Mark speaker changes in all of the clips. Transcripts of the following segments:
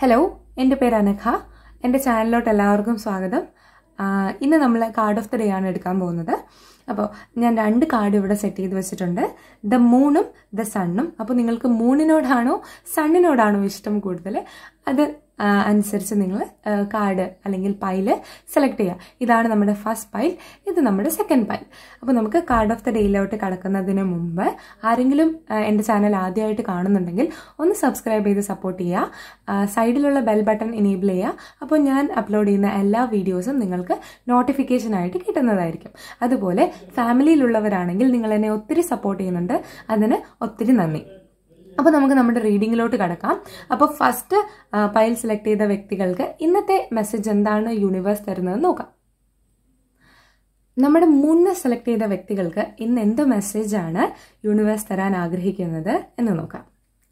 Speaker 1: hello എൻ്റെ പേര് അനഘ എൻ്റെ ചാനലിലോട്ട് എല്ലാവർക്കും സ്വാഗതം ആ, ഇന്ന് നമ്മൾ കാർഡ് ഓഫ് ദ ഡേ ആണ് എടുക്കാൻ പോകുന്നത് അപ്പോൾ ഞാൻ രണ്ട് കാർഡ് ഇവിടെ സെറ്റ് ചെയ്ത് വെച്ചിട്ടുണ്ട് ദ മൂണും ദ സണ്ണും അപ്പോൾ നിങ്ങൾക്ക് മൂണിനോടാണോ സണ്ണിനോടാണോ ഇഷ്ടം കൂടുതൽ അത് ആ, അനുസരിച്ച് നിങ്ങൾ കാർഡ് അല്ലെങ്കിൽ പൈല് സെലക്ട് ചെയ്യുക ഇതാണ് നമ്മുടെ ഫസ്റ്റ് പൈൽ ഇത് നമ്മുടെ സെക്കൻഡ് പൈൽ അപ്പോൾ നമുക്ക് കാർഡ് ഓഫ് ദ ഡേയിലോട്ട് കടക്കുന്നതിന് മുമ്പ് ആരെങ്കിലും ആ, എൻ്റെ ചാനൽ ആദ്യമായിട്ട് കാണുന്നുണ്ടെങ്കിൽ ഒന്ന് സബ്സ്ക്രൈബ് ചെയ്ത് സപ്പോർട്ട് ചെയ്യുക ആ, സൈഡിലുള്ള ബെൽ ബട്ടൺ എനേബിൾ ചെയ്യുക അപ്പോൾ ഞാൻ അപ്ലോഡ് ചെയ്യുന്ന എല്ലാ വീഡിയോസും നിങ്ങൾക്ക് നോട്ടിഫിക്കേഷൻ ആയിട്ട് കിട്ടുന്നതായിരിക്കും അതുപോലെ ഫാമിലിയിലുള്ളവരാണെങ്കിൽ നിങ്ങൾ എന്നെ ഒത്തിരി സപ്പോർട്ട് ചെയ്യുന്നുണ്ട് അതിന് ഒത്തിരി നന്ദി അപ്പോൾ നമുക്ക് നമ്മുടെ റീഡിങ്ങിലോട്ട് കടക്കാം അപ്പോൾ ഫസ്റ്റ് പൈൽ സെലക്ട് ചെയ്ത വ്യക്തികൾക്ക് ഇന്നത്തെ മെസ്സേജ് എന്താണ് യൂണിവേഴ്സ് തരുന്നതെന്ന് നോക്കാം നമ്മുടെ മുന്നേ സെലക്ട് ചെയ്ത വ്യക്തികൾക്ക് ഇന്ന് എന്ത് മെസ്സേജാണ് യൂണിവേഴ്സ് തരാൻ ആഗ്രഹിക്കുന്നത് എന്ന് നോക്കാം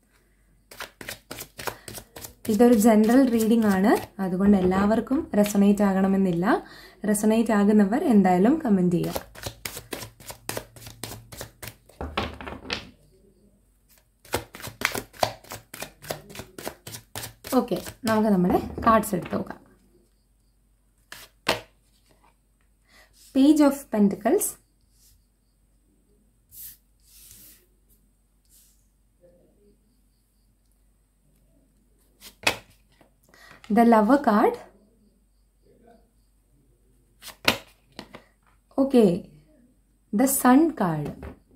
Speaker 1: ഇതൊരു ജനറൽ റീഡിംഗ് ആണ് അതുകൊണ്ട് എല്ലാവർക്കും റെസണേറ്റ് ആകണമെന്നില്ല റെസണേറ്റ് ആകുന്നവർ എന്തായാലും കമൻറ്റ് ചെയ്യുക ഓക്കെ നമുക്ക് നമ്മുടെ കാർഡ്സ് എടുത്ത് നോക്കാം page of pentacles the lover card okay the sun card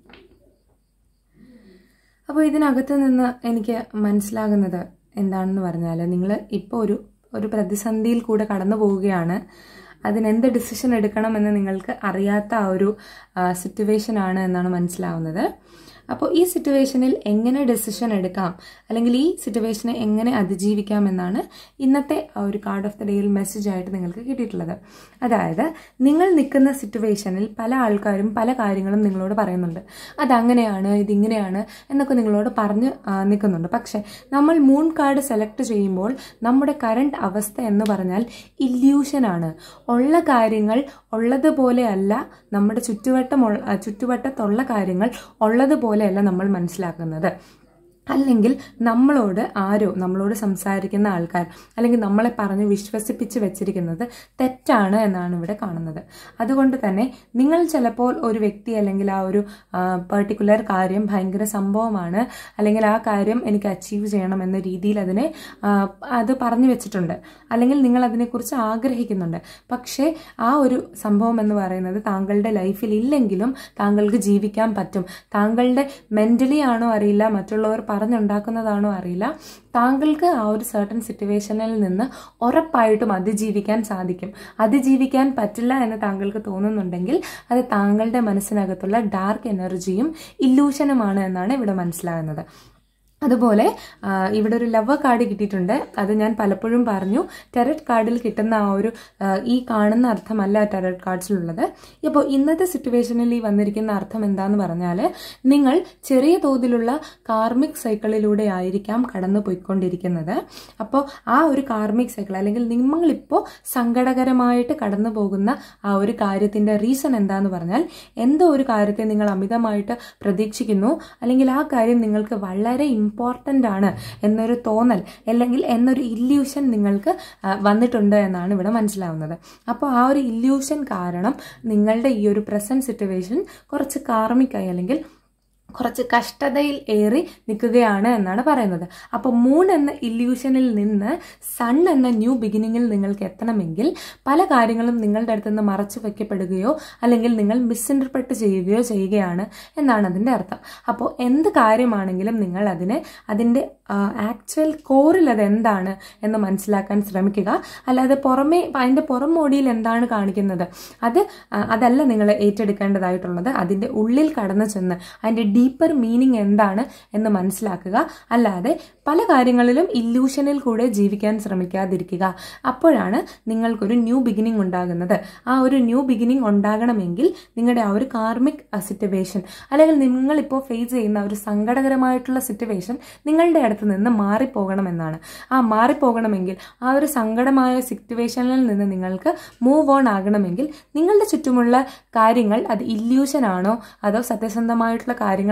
Speaker 1: അപ്പോൾ ഇതിനകത്ത് നിന്ന് എനിക്ക് മനസ്സിലാകുന്നത് എന്താണെന്ന് പറഞ്ഞാൽ നിങ്ങൾ ഇപ്പോൾ ഒരു ഒരു പ്രതിസന്ധിയിൽ കൂടെ കടന്നു പോവുകയാണ് അതിനെന്ത് ഡിസിഷൻ എടുക്കണമെന്ന് നിങ്ങൾക്ക് അറിയാത്ത ആ ഒരു സിറ്റുവേഷൻ ആണ് എന്നാണ് മനസ്സിലാവുന്നത് അപ്പോൾ ഈ സിറ്റുവേഷനിൽ എങ്ങനെ ഡെസിഷൻ എടുക്കാം അല്ലെങ്കിൽ ഈ സിറ്റുവേഷനെ എങ്ങനെ അതിജീവിക്കാം എന്നാണ് ഇന്നത്തെ ആ ഒരു കാർഡ് ഓഫ് ദ ഡേയിൽ മെസ്സേജ് ആയിട്ട് നിങ്ങൾക്ക് കിട്ടിയിട്ടുള്ളത് അതായത് നിങ്ങൾ നിൽക്കുന്ന സിറ്റുവേഷനിൽ പല ആൾക്കാരും പല കാര്യങ്ങളും നിങ്ങളോട് പറയുന്നുണ്ട് അതങ്ങനെയാണ് ഇതിങ്ങനെയാണ് എന്നൊക്കെ നിങ്ങളോട് പറഞ്ഞ് ആ, നിൽക്കുന്നുണ്ട് പക്ഷെ നമ്മൾ മൂൺ കാർഡ് സെലക്ട് ചെയ്യുമ്പോൾ നമ്മുടെ കറണ്ട് അവസ്ഥ എന്ന് പറഞ്ഞാൽ ഇല്യൂഷനാണ് ഉള്ള കാര്യങ്ങൾ ഉള്ളതുപോലെയല്ല നമ്മുടെ ചുറ്റുവട്ടം ഉള്ള- ചുറ്റുവട്ടത്തുള്ള കാര്യങ്ങൾ ഉള്ളതുപോലെയല്ല നമ്മൾ മനസ്സിലാക്കുന്നത് അല്ലെങ്കിൽ നമ്മളോട് ആരോ നമ്മളോട് സംസാരിക്കുന്ന ആൾക്കാർ അല്ലെങ്കിൽ നമ്മളെ പറഞ്ഞ് വിശ്വസിപ്പിച്ച് വെച്ചിരിക്കുന്നത് തെറ്റാണ് എന്നാണ് ഇവിടെ കാണുന്നത് അതുകൊണ്ട് തന്നെ നിങ്ങൾ ചിലപ്പോൾ ഒരു വ്യക്തി അല്ലെങ്കിൽ ആ ഒരു പെർട്ടിക്കുലർ കാര്യം ഭയങ്കര സംഭവമാണ് അല്ലെങ്കിൽ ആ കാര്യം എനിക്ക് അച്ചീവ് ചെയ്യണം എന്ന രീതിയിൽ അതിനെ ആ, അത് പറഞ്ഞു വെച്ചിട്ടുണ്ട് അല്ലെങ്കിൽ നിങ്ങൾ അതിനെക്കുറിച്ച് ആഗ്രഹിക്കുന്നുണ്ട് പക്ഷേ ആ ഒരു സംഭവം എന്ന് പറയുന്നത് താങ്കളുടെ ലൈഫിൽ ഇല്ലെങ്കിലും താങ്കൾക്ക് ജീവിക്കാൻ പറ്റും താങ്കളുടെ മെന്റലി ആണോ അറിയില്ല മറ്റുള്ളവർ പറഞ്ഞുണ്ടാക്കുന്നതാണോ അറിയില്ല താങ്കൾക്ക് ആ ഒരു സർട്ടൺ സിറ്റുവേഷനിൽ നിന്ന് ഉറപ്പായിട്ടും അതിജീവിക്കാൻ സാധിക്കും അതിജീവിക്കാൻ പറ്റില്ല എന്ന് താങ്കൾക്ക് തോന്നുന്നുണ്ടെങ്കിൽ അത് താങ്കളുടെ മനസ്സിനകത്തുള്ള ഡാർക്ക് എനർജിയും ഇല്ലൂഷനുമാണ് എന്നാണ് ഇവിടെ മനസ്സിലാകുന്നത് അതുപോലെ ആ, ഇവിടെ ഒരു ലവ് കാർഡ് കിട്ടിയിട്ടുണ്ട് അത് ഞാൻ പലപ്പോഴും പറഞ്ഞു ടെററ്റ് കാർഡിൽ കിട്ടുന്ന ആ ഒരു ആ, ഈ കാണുന്ന അർത്ഥമല്ല ടെററ്റ് കാർഡ്സിലുള്ളത് ഇപ്പോൾ ഇന്നത്തെ സിറ്റുവേഷനിൽ ഈ വന്നിരിക്കുന്ന അർത്ഥം എന്താന്ന് പറഞ്ഞാൽ നിങ്ങൾ ചെറിയ തോതിലുള്ള കാർമിക് സൈക്കിളിലൂടെ ആയിരിക്കാം കടന്നു പോയിക്കൊണ്ടിരിക്കുന്നത് അപ്പോൾ ആ ഒരു കാർമിക് സൈക്കിൾ അല്ലെങ്കിൽ നിങ്ങളിപ്പോൾ സങ്കടകരമായിട്ട് കടന്നു പോകുന്ന ആ ഒരു കാര്യത്തിൻ്റെ റീസൺ എന്താന്ന് പറഞ്ഞാൽ എന്തോ ഒരു കാര്യത്തെ നിങ്ങൾ അമിതമായിട്ട് പ്രതീക്ഷിക്കുന്നു അല്ലെങ്കിൽ ആ കാര്യം നിങ്ങൾക്ക് വളരെ ഇമ്പോർട്ടൻ്റ് ആണ് എന്നൊരു തോന്നൽ അല്ലെങ്കിൽ എന്നൊരു ഇല്യൂഷൻ നിങ്ങൾക്ക് ആ, വന്നിട്ടുണ്ട് എന്നാണ് ഇവിടെ മനസ്സിലാവുന്നത് അപ്പോൾ ആ ഒരു ഇല്യൂഷൻ കാരണം നിങ്ങളുടെ ഈ ഒരു പ്രസന്റ് സിറ്റുവേഷൻ കുറച്ച് കാർമിക്കായി അല്ലെങ്കിൽ കുറച്ച് കഷ്ടതയിൽ ഏറി നിൽക്കുകയാണ് എന്നാണ് പറയുന്നത് അപ്പോൾ മൂൺ എന്ന ഇല്യൂഷനിൽ നിന്ന് സൺ എന്ന ന്യൂ ബിഗിനിങ്ങിൽ നിങ്ങൾക്ക് എത്തണമെങ്കിൽ പല കാര്യങ്ങളും നിങ്ങളുടെ അടുത്ത് നിന്ന് മറച്ചു വയ്ക്കപ്പെടുകയോ അല്ലെങ്കിൽ നിങ്ങൾ മിസ്ഇൻ്റർപ്രറ്റ് ചെയ്യുകയോ ചെയ്യുകയാണ് എന്നാണ് അതിൻ്റെ അർത്ഥം അപ്പോൾ എന്ത് കാര്യമാണെങ്കിലും നിങ്ങൾ അതിനെ അതിൻ്റെ ആക്ച്വൽ കോറിൽ അത് എന്താണ് എന്ന് മനസ്സിലാക്കാൻ ശ്രമിക്കുക അല്ലാതെ പുറമേ അതിൻ്റെ പുറം മോടിയിൽ എന്താണ് കാണിക്കുന്നത് അത് ആ, അതല്ല നിങ്ങൾ ഏറ്റെടുക്കേണ്ടതായിട്ടുള്ളത് അതിൻ്റെ ഉള്ളിൽ കടന്നു ചെന്ന് അതിൻ്റെ ഡീപ്പർ മീനിങ് എന്താണ് എന്ന് മനസ്സിലാക്കുക അല്ലാതെ പല കാര്യങ്ങളിലും ഇല്യൂഷനിൽ കൂടെ ജീവിക്കാൻ ശ്രമിക്കാതിരിക്കുക അപ്പോഴാണ് നിങ്ങൾക്കൊരു ന്യൂ ബിഗിനിങ് ഉണ്ടാകുന്നത് ആ ഒരു ന്യൂ ബിഗിനിങ് ഉണ്ടാകണമെങ്കിൽ നിങ്ങളുടെ ആ ഒരു കാർമിക് സിറ്റുവേഷൻ അല്ലെങ്കിൽ നിങ്ങളിപ്പോൾ ഫേസ് ചെയ്യുന്ന ഒരു സങ്കടകരമായിട്ടുള്ള സിറ്റുവേഷൻ നിങ്ങളുടെ അടുത്ത് നിന്ന് മാറിപ്പോകണമെന്നാണ് ആ മാറിപ്പോകണമെങ്കിൽ ആ ഒരു സങ്കടമായ സിറ്റുവേഷനിൽ നിന്ന് നിങ്ങൾക്ക് മൂവ് ഓൺ ആകണമെങ്കിൽ നിങ്ങളുടെ ചുറ്റുമുള്ള കാര്യങ്ങൾ അത് ഇല്യൂഷൻ ആണോ അതോ സത്യസന്ധമായിട്ടുള്ള കാര്യങ്ങൾ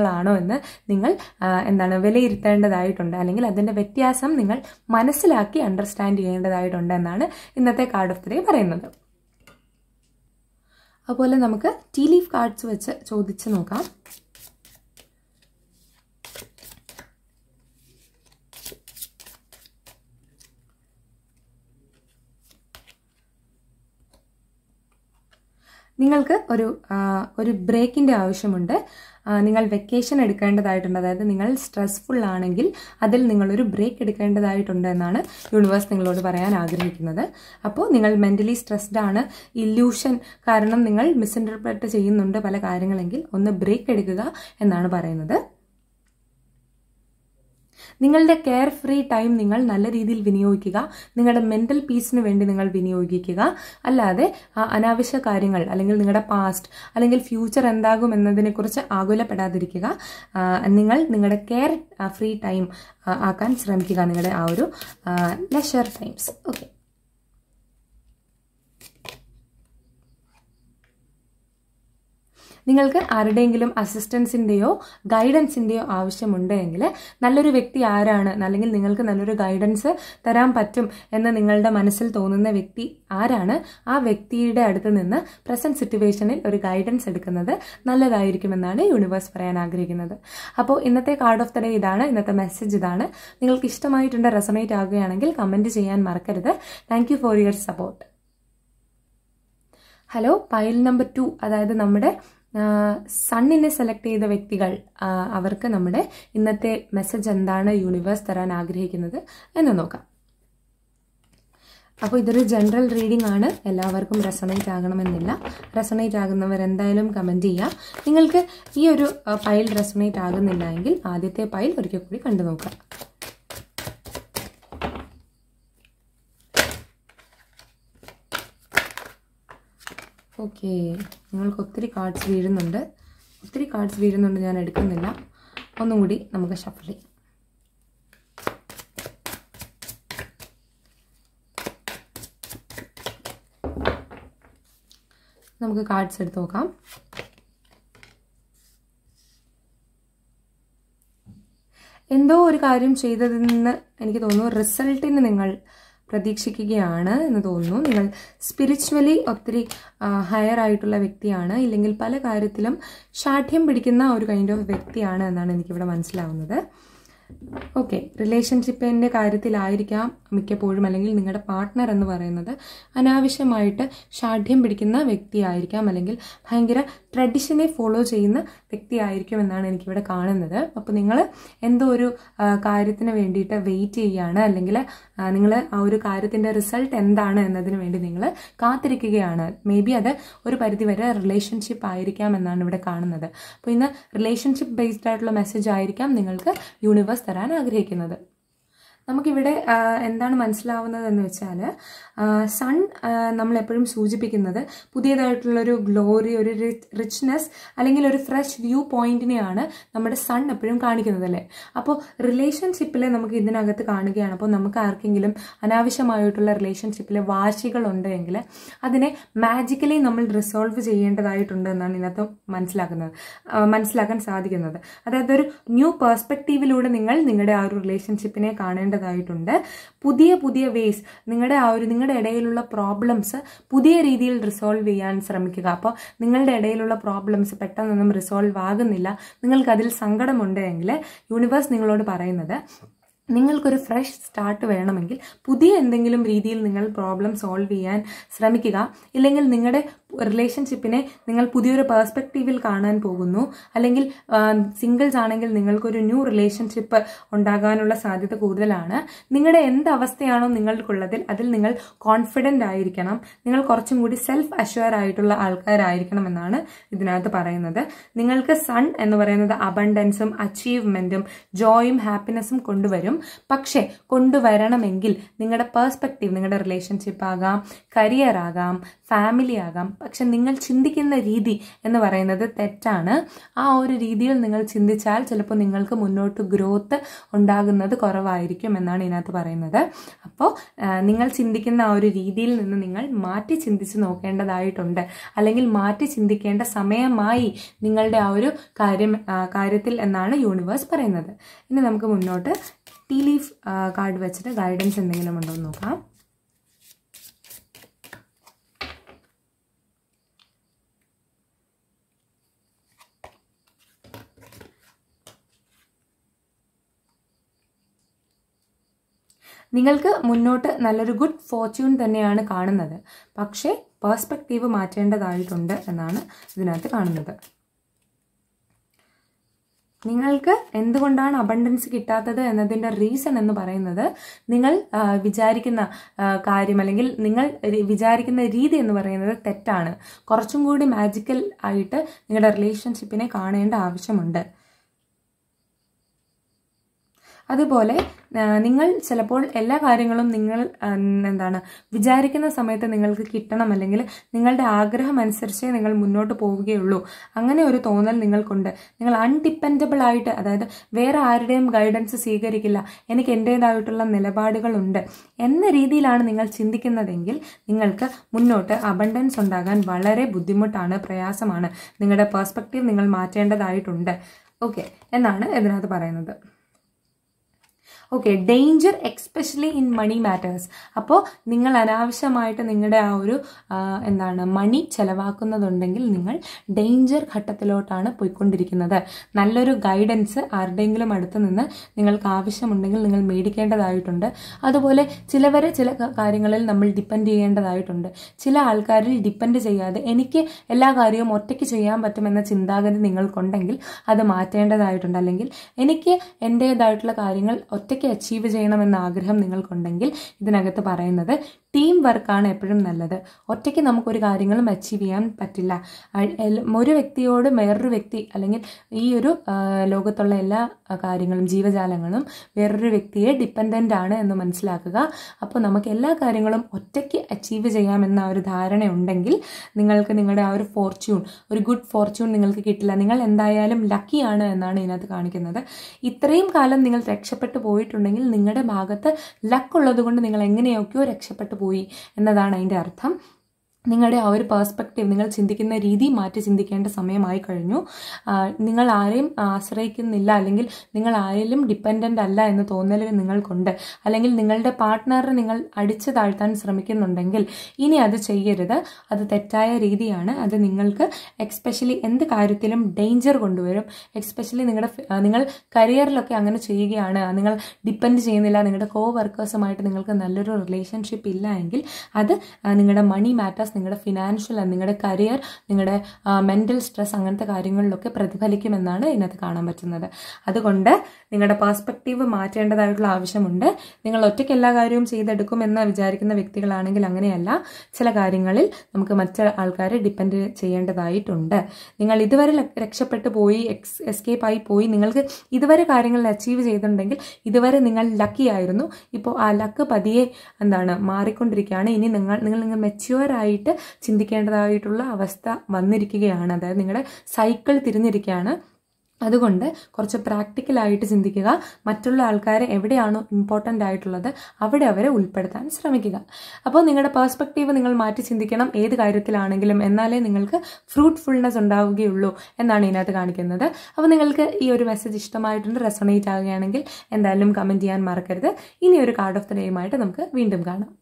Speaker 1: കാര്യങ്ങളാണോ എന്ന് നിങ്ങൾ ആ, എന്താണ് വിലയിരുത്തേണ്ടതായിട്ടുണ്ട് അല്ലെങ്കിൽ അതിൻ്റെ വ്യത്യാസം നിങ്ങൾ മനസ്സിലാക്കി അണ്ടർസ്റ്റാൻഡ് ചെയ്യേണ്ടതായിട്ടുണ്ട് എന്നാണ് ഇന്നത്തെ കാർഡ് ഓഫ് ദി ഡേ പറയുന്നത് അതുപോലെ നമുക്ക് ടീ ലീഫ് കാർഡ്സ് വെച്ച് ചോദിച്ച് നോക്കാം നിങ്ങൾക്ക് ഒരു ആ, ഒരു ബ്രേക്കിൻ്റെ ആവശ്യമുണ്ട് ആ, നിങ്ങൾ വെക്കേഷൻ എടുക്കേണ്ടതായിട്ടുണ്ട് അതായത് നിങ്ങൾ സ്ട്രെസ്ഫുൾ ആണെങ്കിൽ അതിൽ നിങ്ങളൊരു ബ്രേക്ക് എടുക്കേണ്ടതായിട്ടുണ്ട് എന്നാണ് യൂണിവേഴ്സ് നിങ്ങളോട് പറയാൻ ആഗ്രഹിക്കുന്നത് അപ്പോൾ നിങ്ങൾ മെൻ്റലി സ്ട്രെസ്ഡ് ആണ് ഇല്യൂഷൻ കാരണം നിങ്ങൾ മിസ്ഇൻ്റർപ്രറ്റ് ചെയ്യുന്നുണ്ട് പല കാര്യങ്ങളെങ്കിൽ ഒന്ന് ബ്രേക്ക് എടുക്കുക എന്നാണ് പറയുന്നത് നിങ്ങളുടെ കെയർ ഫ്രീ ടൈം നിങ്ങൾ നല്ല രീതിയിൽ വിനിയോഗിക്കുക നിങ്ങളുടെ മെന്റൽ പീസിന് വേണ്ടി നിങ്ങൾ വിനിയോഗിക്കുക അല്ലാതെ ആ, അനാവശ്യ കാര്യങ്ങൾ അല്ലെങ്കിൽ നിങ്ങളുടെ പാസ്റ്റ് അല്ലെങ്കിൽ ഫ്യൂച്ചർ എന്താകും എന്നതിനെക്കുറിച്ച് ആകുലപ്പെടാതിരിക്കുക ആ, നിങ്ങൾ നിങ്ങളുടെ കെയർ ഫ്രീ ടൈം ആക്കാൻ ശ്രമിക്കുക നിങ്ങളുടെ ആ ഒരു ലെഷർ ടൈംസ് ഓക്കെ നിങ്ങൾക്ക് ആരുടെയെങ്കിലും അസിസ്റ്റൻസിൻ്റെയോ ഗൈഡൻസിൻ്റെയോ ആവശ്യമുണ്ടെങ്കിൽ നല്ലൊരു വ്യക്തി ആരാണ് അല്ലെങ്കിൽ നിങ്ങൾക്ക് നല്ലൊരു ഗൈഡൻസ് തരാൻ പറ്റും എന്ന് നിങ്ങളുടെ മനസ്സിൽ തോന്നുന്ന വ്യക്തി ആരാണ് ആ വ്യക്തിയുടെ അടുത്ത് നിന്ന് പ്രസന്റ് സിറ്റുവേഷനിൽ ഒരു ഗൈഡൻസ് എടുക്കുന്നത് നല്ലതായിരിക്കുമെന്നാണ് യൂണിവേഴ്സ് പറയാൻ ആഗ്രഹിക്കുന്നത് അപ്പോൾ ഇന്നത്തെ കാർഡ് ഓഫ് ദ ഡേ ഇതാണ് ഇന്നത്തെ മെസ്സേജ് ഇതാണ് നിങ്ങൾക്ക് ഇഷ്ടമായിട്ടുണ്ട് റെസണേറ്റ് ആകുകയാണെങ്കിൽ കമൻറ്റ് ചെയ്യാൻ മറക്കരുത് thank you for your support hello pile number two അതായത് നമ്മുടെ സണ്ണിനെ സെലക്ട് ചെയ്ത വ്യക്തികൾ ആ, അവർക്ക് നമ്മുടെ ഇന്നത്തെ മെസ്സേജ് എന്താണ് യൂണിവേഴ്സ് തരാൻ ആഗ്രഹിക്കുന്നത് എന്ന് നോക്കാം അപ്പോൾ ഇതൊരു ജനറൽ റീഡിംഗ് ആണ് എല്ലാവർക്കും റെസണേറ്റ് ആകണമെന്നില്ല റെസണേറ്റ് ആകുന്നവർ എന്തായാലും കമൻറ്റ് ചെയ്യുക നിങ്ങൾക്ക് ഈ ഒരു പൈൽ റെസണേറ്റ് ആകുന്നില്ല എങ്കിൽ ആദ്യത്തെ പൈൽ ഒരിക്കൽ കൂടി കണ്ടു നോക്കാം ഓക്കെ നിങ്ങൾക്ക് ഒത്തിരി കാർഡ്സ് വീഴുന്നുണ്ട് ഒത്തിരി കാർഡ്സ് വീഴുന്നുണ്ട് ഞാൻ എടുക്കുന്നില്ല ഒന്നും കൂടി നമുക്ക് ഷഫിൾ ചെയ്യാം നമുക്ക് കാർഡ്സ് എടുത്ത് നോക്കാം എന്തോ ഒരു കാര്യം ചെയ്തതിൽ നിന്ന് എനിക്ക് തോന്നുന്നു റിസൾട്ടിന് നിങ്ങൾ പ്രതീക്ഷിക്കുകയാണ് എന്ന് തോന്നുന്നു നിങ്ങൾ സ്പിരിച്വലി ഒത്തിരി ഹയർ ആയിട്ടുള്ള വ്യക്തിയാണ് ഇല്ലെങ്കിൽ പല കാര്യത്തിലും ശാഠ്യം പിടിക്കുന്ന ഒരു കൈൻഡ് ഓഫ് വ്യക്തിയാണ് എന്നാണ് എനിക്കിവിടെ മനസ്സിലാവുന്നത് ഓക്കെ റിലേഷൻഷിപ്പിൻ്റെ കാര്യത്തിലായിരിക്കാം മിക്കപ്പോഴും അല്ലെങ്കിൽ നിങ്ങളുടെ പാർട്ട്ണർ എന്ന് പറയുന്നത് അനാവശ്യമായിട്ട് ഷാഠ്യം പിടിക്കുന്ന വ്യക്തിയായിരിക്കാം അല്ലെങ്കിൽ ഭയങ്കര ട്രഡിഷനെ ഫോളോ ചെയ്യുന്ന വ്യക്തിയായിരിക്കും എന്നാണ് എനിക്കിവിടെ കാണുന്നത് അപ്പോൾ നിങ്ങൾ എന്തോ ഒരു ആ, കാര്യത്തിന് വേണ്ടിയിട്ട് വെയിറ്റ് ചെയ്യുകയാണ് അല്ലെങ്കിൽ നിങ്ങൾ ആ ഒരു കാര്യത്തിൻ്റെ റിസൾട്ട് എന്താണ് എന്നതിന് വേണ്ടി നിങ്ങൾ കാത്തിരിക്കുകയാണ് മേ ബി അത് ഒരു പരിധിവരെ റിലേഷൻഷിപ്പ് ആയിരിക്കാം എന്നാണ് ഇവിടെ കാണുന്നത് അപ്പോൾ ഇന്ന് റിലേഷൻഷിപ്പ് ബേസ്ഡ് ആയിട്ടുള്ള മെസ്സേജ് ആയിരിക്കാം നിങ്ങൾക്ക് യൂണിവേഴ്സ് തരാൻ ആഗ്രഹിക്കുന്നത് നമുക്കിവിടെ ആ, എന്താണ് മനസ്സിലാവുന്നത് എന്ന് വെച്ചാൽ സൺ നമ്മൾ എപ്പോഴും സൂചിപ്പിക്കുന്നത് പുതിയതായിട്ടുള്ളൊരു ഗ്ലോറി ഒരു റിച്ച്നെസ് അല്ലെങ്കിൽ ഒരു ഫ്രഷ് വ്യൂ പോയിന്റിനെയാണ് നമ്മുടെ സൺ എപ്പോഴും കാണിക്കുന്നത് അല്ലേ അപ്പോൾ റിലേഷൻഷിപ്പിൽ നമുക്ക് ഇതിനകത്ത് കാണുകയാണ് അപ്പോൾ നമുക്ക് ആർക്കെങ്കിലും അനാവശ്യമായിട്ടുള്ള റിലേഷൻഷിപ്പിൽ വാശികളുണ്ട് എങ്കിൽ അതിനെ മാജിക്കലി നമ്മൾ റിസോൾവ് ചെയ്യേണ്ടതായിട്ടുണ്ട് എന്നാണ് ഇതിനകത്ത് മനസ്സിലാക്കുന്നത് ആ, മനസ്സിലാക്കാൻ സാധിക്കുന്നത് അതായത് ഒരു ന്യൂ പെർസ്പെക്റ്റീവിലൂടെ നിങ്ങൾ നിങ്ങളുടെ ആ ഒരു റിലേഷൻഷിപ്പിനെ കാണേണ്ടതായിട്ടുണ്ട് പുതിയ പുതിയ വേസ് നിങ്ങളുടെ ആ ഒരു നിങ്ങളുടെ ഇടയിലുള്ള പ്രോബ്ലംസ് പുതിയ രീതിയിൽ റിസോൾവ് ചെയ്യാൻ ശ്രമിക്കുക അപ്പോൾ നിങ്ങളുടെ ഇടയിലുള്ള പ്രോബ്ലംസ് പെട്ടെന്നൊന്നും റിസോൾവ് ആകുന്നില്ല നിങ്ങൾക്ക് അതിൽ സങ്കടമുണ്ട് എങ്കിൽ യൂണിവേഴ്സ് നിങ്ങളോട് പറയുന്നത് നിങ്ങൾക്കൊരു ഫ്രഷ് സ്റ്റാർട്ട് വേണമെങ്കിൽ പുതിയ എന്തെങ്കിലും രീതിയിൽ നിങ്ങൾ പ്രോബ്ലം സോൾവ് ചെയ്യാൻ ശ്രമിക്കുക ഇല്ലെങ്കിൽ നിങ്ങളുടെ റിലേഷൻഷിപ്പിനെ നിങ്ങൾ പുതിയൊരു പേഴ്സ്പെക്റ്റീവിൽ കാണാൻ പോകുന്നു അല്ലെങ്കിൽ സിംഗിൾസ് ആണെങ്കിൽ നിങ്ങൾക്കൊരു ന്യൂ റിലേഷൻഷിപ്പ് ഉണ്ടാകാനുള്ള സാധ്യത കൂടുതലാണ് നിങ്ങളുടെ എന്ത് അവസ്ഥയാണോ നിങ്ങൾക്കുള്ളതിൽ അതിൽ നിങ്ങൾ കോൺഫിഡൻ്റ് ആയിരിക്കണം നിങ്ങൾ കുറച്ചും കൂടി സെൽഫ് അഷ്വയർ ആയിട്ടുള്ള ആൾക്കാരായിരിക്കണം എന്നാണ് ഇതിനകത്ത് പറയുന്നത് നിങ്ങൾക്ക് സൺ എന്ന് പറയുന്നത് അബണ്ടൻസും അച്ചീവ്മെന്റും ജോയും ഹാപ്പിനെസ്സും കൊണ്ടുവരും പക്ഷേ കൊണ്ടുവരണമെങ്കിൽ നിങ്ങളുടെ പേഴ്സ്പെക്റ്റീവ് നിങ്ങളുടെ റിലേഷൻഷിപ്പ് ആകാം കരിയർ ആകാം ഫാമിലി ആകാം പക്ഷെ നിങ്ങൾ ചിന്തിക്കുന്ന രീതി എന്ന് പറയുന്നത് തെറ്റാണ് ആ ഒരു രീതിയിൽ നിങ്ങൾ ചിന്തിച്ചാൽ ചിലപ്പോൾ നിങ്ങൾക്ക് മുന്നോട്ട് ഗ്രോത്ത് ഉണ്ടാകുന്നത് കുറവായിരിക്കും എന്നാണ് ഇതിനകത്ത് പറയുന്നത് അപ്പോൾ നിങ്ങൾ ചിന്തിക്കുന്ന ആ ഒരു രീതിയിൽ നിന്ന് നിങ്ങൾ മാറ്റി ചിന്തിച്ച് നോക്കേണ്ടതായിട്ടുണ്ട് അല്ലെങ്കിൽ മാറ്റി ചിന്തിക്കേണ്ട സമയമായി നിങ്ങളുടെ ആ ഒരു കാര്യം ആ, കാര്യത്തിൽ എന്നാണ് യൂണിവേഴ്സ് പറയുന്നത് ഇനി നമുക്ക് മുന്നോട്ട് ടീ ലീഫ് കാർഡ് വെച്ചിട്ട് ഗൈഡൻസ് എന്തെങ്കിലും ഉണ്ടോ എന്ന് നോക്കാം നിങ്ങൾക്ക് മുന്നോട്ട് നല്ലൊരു ഗുഡ് ഫോർച്യൂൺ തന്നെയാണ് കാണുന്നത് പക്ഷേ പേഴ്സ്പെക്റ്റീവ് മാറ്റേണ്ടതായിട്ടുണ്ട് എന്നാണ് ഇതിനകത്ത് കാണുന്നത് നിങ്ങൾക്ക് എന്തുകൊണ്ടാണ് അബണ്ടൻസ് കിട്ടാത്തത് എന്നതിൻ്റെ റീസൺ എന്ന് പറയുന്നത് നിങ്ങൾ ആ, വിചാരിക്കുന്ന ആ, കാര്യം അല്ലെങ്കിൽ നിങ്ങൾ രി- വിചാരിക്കുന്ന രീതി എന്ന് പറയുന്നത് തെറ്റാണ് കുറച്ചും കൂടി മാജിക്കൽ ആയിട്ട് നിങ്ങളുടെ റിലേഷൻഷിപ്പിനെ കാണേണ്ട ആവശ്യമുണ്ട് അതുപോലെ ആ, നിങ്ങൾ ചിലപ്പോൾ എല്ലാ കാര്യങ്ങളും നിങ്ങൾ ആ, എന്താണ് വിചാരിക്കുന്ന സമയത്ത് നിങ്ങൾക്ക് കിട്ടണം അല്ലെങ്കിൽ നിങ്ങളുടെ ആഗ്രഹം അനുസരിച്ചേ നിങ്ങൾ മുന്നോട്ട് പോവുകയുള്ളൂ അങ്ങനെ ഒരു തോന്നൽ നിങ്ങൾക്കുണ്ട് നിങ്ങൾ അൺഡിപ്പെൻഡബിൾ ആയിട്ട് അതായത് വേറെ ആരുടെയും ഗൈഡൻസ് സ്വീകരിക്കില്ല എനിക്ക് എൻ്റേതായിട്ടുള്ള നിലപാടുകളുണ്ട് എന്ന രീതിയിലാണ് നിങ്ങൾ ചിന്തിക്കുന്നതെങ്കിൽ നിങ്ങൾക്ക് മുന്നോട്ട് അബണ്ടൻസ് ഉണ്ടാകാൻ വളരെ ബുദ്ധിമുട്ടാണ് പ്രയാസമാണ് നിങ്ങളുടെ പേഴ്സ്പെക്റ്റീവ് നിങ്ങൾ മാറ്റേണ്ടതായിട്ടുണ്ട് ഓക്കെ എന്നാണ് ഇതിനകത്ത് പറയുന്നത് okay danger especially in money matters അപ്പോൾ നിങ്ങൾ അനാവശ്യമായിട്ട് നിങ്ങളുടെ ആ ഒരു ആ, എന്താണ് മണി ചെലവാക്കുന്നതുണ്ടെങ്കിൽ നിങ്ങൾ ഡേഞ്ചർ ഘട്ടത്തിലോട്ടാണ് പോയിക്കൊണ്ടിരിക്കുന്നത് നല്ലൊരു ഗൈഡൻസ് ആരുടെയെങ്കിലും അടുത്ത് നിന്ന് നിങ്ങൾക്ക് ആവശ്യമുണ്ടെങ്കിൽ നിങ്ങൾ മേടിക്കേണ്ടതായിട്ടുണ്ട് അതുപോലെ ചിലവരെ ചില ക- കാര്യങ്ങളിൽ നമ്മൾ ഡിപ്പെൻഡ് ചെയ്യേണ്ടതായിട്ടുണ്ട് ചില ആൾക്കാരിൽ ഡിപ്പെൻഡ് ചെയ്യാതെ എനിക്ക് എല്ലാ കാര്യവും ഒറ്റയ്ക്ക് ചെയ്യാൻ പറ്റുമെന്ന ചിന്താഗതി നിങ്ങൾക്കുണ്ടെങ്കിൽ അത് മാറ്റേണ്ടതായിട്ടുണ്ട് അല്ലെങ്കിൽ എനിക്ക് എൻ്റേതായിട്ടുള്ള കാര്യങ്ങൾ ഒറ്റയ്ക്ക് അച്ചീവ് ചെയ്യണമെന്ന ആഗ്രഹം നിങ്ങൾക്കുണ്ടെങ്കിൽ ഇതിനകത്ത് പറയുന്നത് ടീം വർക്കാണ് എപ്പോഴും നല്ലത് ഒറ്റയ്ക്ക് നമുക്കൊരു കാര്യങ്ങളും അച്ചീവ് ചെയ്യാൻ പറ്റില്ല അ- എൽ- ഒരു വ്യക്തിയോട് വേറൊരു വ്യക്തി അല്ലെങ്കിൽ ഈ ഒരു ആ, ലോകത്തുള്ള എല്ലാ ആ, കാര്യങ്ങളും ജീവജാലങ്ങളും വേറൊരു വ്യക്തിയെ ഡിപ്പെൻഡൻ്റ് ആണ് എന്ന് മനസ്സിലാക്കുക അപ്പോൾ നമുക്ക് എല്ലാ കാര്യങ്ങളും ഒറ്റയ്ക്ക് അച്ചീവ് ചെയ്യാമെന്ന ആ ഒരു ധാരണ ഉണ്ടെങ്കിൽ നിങ്ങൾക്ക് നിങ്ങളുടെ ആ ഒരു ഫോർച്യൂൺ ഒരു ഗുഡ് ഫോർച്യൂൺ നിങ്ങൾക്ക് കിട്ടില്ല നിങ്ങൾ എന്തായാലും ലക്കിയാണ് എന്നാണ് ഇതിനകത്ത് കാണിക്കുന്നത് ഇത്രയും കാലം നിങ്ങൾ രക്ഷപ്പെട്ടു പോയിട്ടുണ്ടെങ്കിൽ നിങ്ങളുടെ ഭാഗത്ത് ലക്ക് ഉള്ളത് കൊണ്ട് നിങ്ങൾ എങ്ങനെയൊക്കെയോ രക്ഷപ്പെട്ടു പോയി എന്നതാണ് അതിൻ്റെ അർത്ഥം നിങ്ങളുടെ ആ ഒരു പേഴ്സ്പെക്റ്റീവ് നിങ്ങൾ ചിന്തിക്കുന്ന രീതി മാറ്റി ചിന്തിക്കേണ്ട സമയമായി കഴിഞ്ഞു ആ, നിങ്ങൾ ആരെയും ആശ്രയിക്കുന്നില്ല അല്ലെങ്കിൽ നിങ്ങൾ ആരിലും ഡിപ്പെൻഡൻ്റ് അല്ല എന്ന് തോന്നൽ നിങ്ങൾക്കുണ്ട് അല്ലെങ്കിൽ നിങ്ങളുടെ പാർട്ട്ണറെ നിങ്ങൾ അടിച്ചു താഴ്ത്താൻ ശ്രമിക്കുന്നുണ്ടെങ്കിൽ ഇനി അത് ചെയ്യരുത് അത് തെറ്റായ രീതിയാണ് അത് നിങ്ങൾക്ക് എക്സ്പെഷ്യലി എന്ത് കാര്യത്തിലും ഡേഞ്ചർ കൊണ്ടുവരും എക്സ്പെഷ്യലി നിങ്ങളുടെ ഫ- ആ, നിങ്ങൾ കരിയറിലൊക്കെ അങ്ങനെ ചെയ്യുകയാണ് നിങ്ങൾ ഡിപ്പെൻഡ് ചെയ്യുന്നില്ല നിങ്ങളുടെ കോ വർക്കേഴ്സുമായിട്ട് നിങ്ങൾക്ക് നല്ലൊരു റിലേഷൻഷിപ്പ് ഇല്ല എങ്കിൽ അത് ആ, നിങ്ങളുടെ മണി മാറ്റേഴ്സ് നിങ്ങളുടെ ഫിനാൻഷ്യൽ നിങ്ങളുടെ കരിയർ നിങ്ങളുടെ മെൻ്റൽ സ്ട്രെസ് അങ്ങനത്തെ കാര്യങ്ങളിലൊക്കെ പ്രതിഫലിക്കുമെന്നാണ് ഇതിനകത്ത് കാണാൻ പറ്റുന്നത് അതുകൊണ്ട് നിങ്ങളുടെ പേഴ്സ്പെക്റ്റീവ് മാറ്റേണ്ടതായിട്ടുള്ള ആവശ്യമുണ്ട് നിങ്ങൾ ഒറ്റയ്ക്ക് എല്ലാ കാര്യവും ചെയ്തെടുക്കുമെന്ന് വിചാരിക്കുന്ന വ്യക്തികളാണെങ്കിൽ അങ്ങനെയല്ല ചില കാര്യങ്ങളിൽ നമുക്ക് മറ്റ് ആൾക്കാരെ ഡിപ്പെൻഡ് ചെയ്യേണ്ടതായിട്ടുണ്ട് നിങ്ങൾ ഇതുവരെ ല- രക്ഷപ്പെട്ടു പോയി എക്സ് എസ്കേപ്പ് ആയി പോയി നിങ്ങൾക്ക് ഇതുവരെ കാര്യങ്ങൾ അച്ചീവ് ചെയ്തിട്ടുണ്ടെങ്കിൽ ഇതുവരെ നിങ്ങൾ ലക്കി ആയിരുന്നു ഇപ്പോൾ ആ ലക്ക് പതിയെ എന്താണ് മാറിക്കൊണ്ടിരിക്കുകയാണ് ഇനി നിങ്ങൾ നിങ്ങൾ നിങ്ങൾ മെച്യൂർ ആയിട്ട് ചിന്തിക്കേണ്ടതായിട്ടുള്ള അവസ്ഥ വന്നിരിക്കുകയാണ് അതായത് നിങ്ങളുടെ സൈക്കിൾ തിരിഞ്ഞിരിക്കുകയാണ് അതുകൊണ്ട് കുറച്ച് പ്രാക്ടിക്കലായിട്ട് ചിന്തിക്കുക മറ്റുള്ള ആൾക്കാരെ എവിടെയാണോ ഇമ്പോർട്ടൻ്റ് ആയിട്ടുള്ളത് അവിടെ അവരെ ഉൾപ്പെടുത്താൻ ശ്രമിക്കുക അപ്പോൾ നിങ്ങളുടെ പേഴ്സ്പെക്റ്റീവ് നിങ്ങൾ മാറ്റി ചിന്തിക്കണം ഏത് കാര്യത്തിലാണെങ്കിലും എന്നാലേ നിങ്ങൾക്ക് ഫ്രൂട്ട്ഫുൾനെസ് ഉണ്ടാവുകയുള്ളൂ എന്നാണ് ഇതിനകത്ത് കാണിക്കുന്നത് അപ്പോൾ നിങ്ങൾക്ക് ഈ ഒരു മെസ്സേജ് ഇഷ്ടമായിട്ടുണ്ട് റെസണേറ്റ് ആവുകയാണെങ്കിൽ എന്തായാലും കമൻറ്റ് ചെയ്യാൻ മറക്കരുത് ഇനി ഒരു കാർഡ് ഓഫ് ദ ഡേയുമായിട്ട് നമുക്ക് വീണ്ടും കാണാം